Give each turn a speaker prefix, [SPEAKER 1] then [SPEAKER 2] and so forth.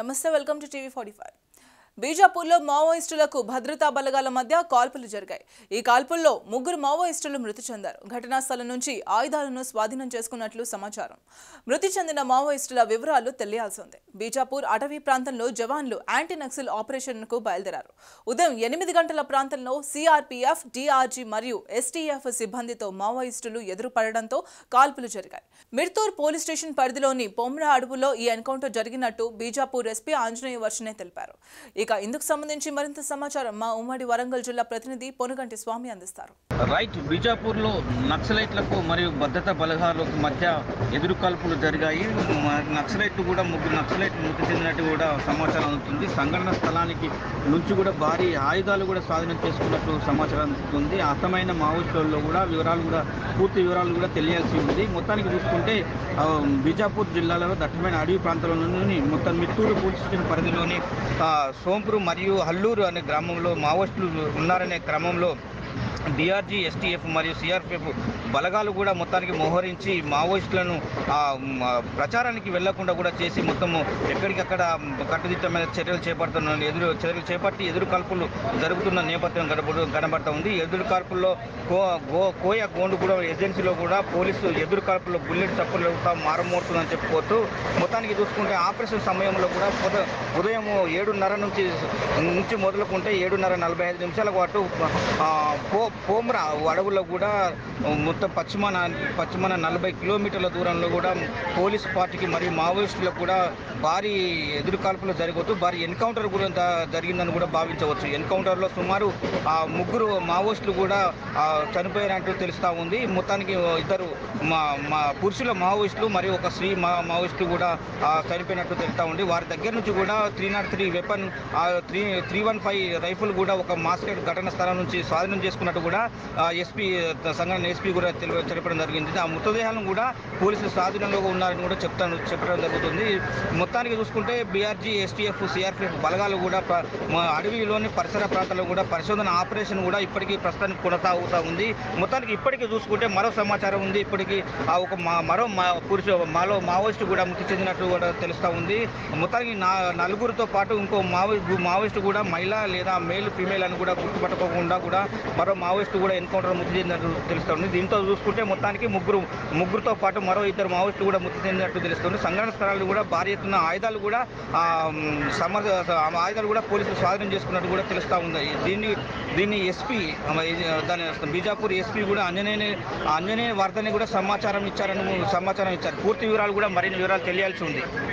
[SPEAKER 1] నమస్తే welcome to TV forty five బీజాపూర్లో మావోయిస్టులకు భద్రతా బలగాల మధ్య కాల్పులు జరిగాయి ఈ కాల్పుల్లో ముగ్గురు మావోయిస్టులు మృతి చెందారు ఘటనా స్థలం నుంచి ఆయుధాలను స్వాధీనం చేసుకున్నట్లు సమాచారం మృతి చెందిన మావోయిస్టుల వివరాలు తెలియాల్సి ఉంది బీజాపూర్ అటవీ ప్రాంతంలో జవాన్లు యాంటీ నక్సల్ ఆపరేషన్కు బయలుదేరారు ఉదయం ఎనిమిది గంటల ప్రాంతంలో సిఆర్పీఎఫ్ డిఆర్జీ మరియు ఎస్టీఎఫ్ సిబ్బందితో మావోయిస్టులు ఎదురుపడడంతో కాల్పులు జరిగాయి మిర్తూర్ పోలీస్ స్టేషన్ పరిధిలోని పొమ్రా అడవులో ఈ ఎన్కౌంటర్ జరిగినట్టు బీజాపూర్ ఎస్పీ ఆంజనేయ వర్షనే తెలిపారు ఇక ఇందుకు సంబంధించి మరింత సమాచారం మా ఉమ్మడి వరంగల్ జిల్లా ప్రతినిధి పొనుగంటి స్వామి అందిస్తారు
[SPEAKER 2] రైట్ బీజాపూర్లో నక్సలైట్లకు మరియు భద్రతా బలగాలకు మధ్య ఎదురు కాల్పులు జరిగాయి మ- నక్సలైట్లు కూడా ముగ్గురు నక్సలైట్లు మృతి చెందినట్టు కూడా సమాచారం అందుతుంది సంఘటన స్థలానికి నుంచి కూడా భారీ ఆయుధాలు కూడా స్వాధీనం చేసుకున్నట్లు సమాచారం అందుతుంది అర్థమైన మావోయిస్టులలో కూడా వివరాలు కూడా పూర్తి వివరాలు కూడా తెలియాల్సి ఉంది మొత్తానికి చూసుకుంటే ఆ, బీజాపూర్ జిల్లాలో దట్టమైన అడవి ప్రాంతంలోని మొత్తం మిత్తూరు పోలీస్ స్టేషన్ పరిధిలోని ఆ, సోంపూరు మరియు హల్లూరు అనే గ్రామంలో మావోయిస్టులు ఉన్నారనే క్రమంలో డిఆర్జీ ఎస్టీఎఫ్ మరియు సిఆర్పిఎఫ్ బలగాలు కూడా మొత్తానికి మోహరించి మావోయిస్టులను ఆ, మ, ప్రచారానికి వెళ్లకుండా కూడా చేసి మొత్తము ఎక్కడికక్కడ కట్టుదిట్టమైన చర్యలు చేపడుతున్న ఎదురు చర్యలు చేపట్టి ఎదురు కాల్పులు జరుగుతున్న నేపథ్యం కనబడు కనబడతా ఉంది ఎదురు కాల్పుల్లో కో గో కోయ గోండు కూడా ఏజెన్సీలో కూడా పోలీసు ఎదురు కాల్పుల్లో బుల్లెట్ చప్పులు మారమోడుతుందని చెప్పుకోవచ్చు మొత్తానికి చూసుకుంటే ఆపరేషన్ సమయంలో కూడా పొద- ఉదయం ఏడున్నర నుంచి నుంచి మొదలుకుంటే ఏడున్నర నలభై ఐదు నిమిషాల పాటు ఆ, పో పోమ్రా అడవుల్లో కూడా మొత్తం పశ్చిమాన పశ్చిమాన నలభై కిలోమీటర్ల దూరంలో కూడా పోలీస్ పార్టీకి మరియు మావోయిస్టులకు కూడా భారీ ఎదురు కాల్పులు జరగవచ్చు భారీ ఎన్కౌంటర్ కూడా ద- జరిగిందని కూడా భావించవచ్చు ఎన్కౌంటర్లో సుమారు ఆ ముగ్గురు మావోయిస్టులు కూడా ఆ, చనిపోయారంటూ తెలుస్తూ ఉంది మొత్తానికి ఇద్దరు మా మా పురుషుల మావోయిస్టులు మరియు ఒక స్త్రీ మా మావోయిస్టులు కూడా ఆ, చనిపోయినట్టు తెలుస్తూ ఉంది వారి దగ్గర నుంచి కూడా three not three weapon three three one five rifle కూడా ఒక మాస్కెట్ ఘటన స్థలం నుంచి స్వాధీనం చేసుకున్నట్టు కూడా ఎస్పీ సంఘటన ఎస్పీ కూడా తెలి- తెలపడం జరిగింది ఆ మృతదేహాలను కూడా పోలీసులు స్వాధీనంలో ఉన్నారని కూడా చెప్తాను చెప్పడం జరుగుతుంది మొత్తానికి చూసుకుంటే బీఆర్జీ ఎస్టీఎఫ్ సిఆర్పిఎఫ్ బలగాలు కూడా ప- మా అడవిలోని పరిసర ప్రాంతాల్లో కూడా పరిశోధన ఆపరేషన్ కూడా ఇప్పటికీ ప్రస్తుతానికి కొనసాగుతూ ఉంది మొత్తానికి ఇప్పటికీ చూసుకుంటే మరో సమాచారం ఉంది ఇప్పటికీ ఆ ఒక మా మరో మా పురుష మాలో మావోయిస్టు కూడా మృతి చెందినట్టు కూడా తెలుస్తూ ఉంది మొత్తానికి నా నలుగురితో పాటు ఇంకో మావో మావోయిస్టు కూడా మహిళ లేదా మేల్ ఫీమేల్ అని కూడా గుర్తుపట్టకోకుండా కూడా మరో మావోయిస్టు కూడా ఎన్కౌంటర్ మృతి చెందినట్టు తెలుస్తూ ఉంది దీంతో చూసుకుంటే మొత్తానికి ముగ్గురు ముగ్గురుతో పాటు మరో ఇద్దరు మావోయిస్టులు కూడా మృతి చెందినట్టు తెలుస్తుంది సంఘటన స్థలాలు కూడా భారీ ఎత్తున ఆయుధాలు కూడా ఆ, మ్, సమర్ ఆ ఆయుధాలు కూడా పోలీసులు స్వాధీనం చేసుకున్నట్టు కూడా తెలుస్తూ ఉంది దీన్ని దీన్ని ఎస్పీ దాని బీజాపూర్ ఎస్పీ కూడా ఆంజనేయ ఆంజనేయ వార్తని కూడా సమాచారం ఇచ్చారని సమాచారం ఇచ్చారు పూర్తి వివరాలు కూడా మరిన్ని వివరాలు తెలియాల్సి ఉంది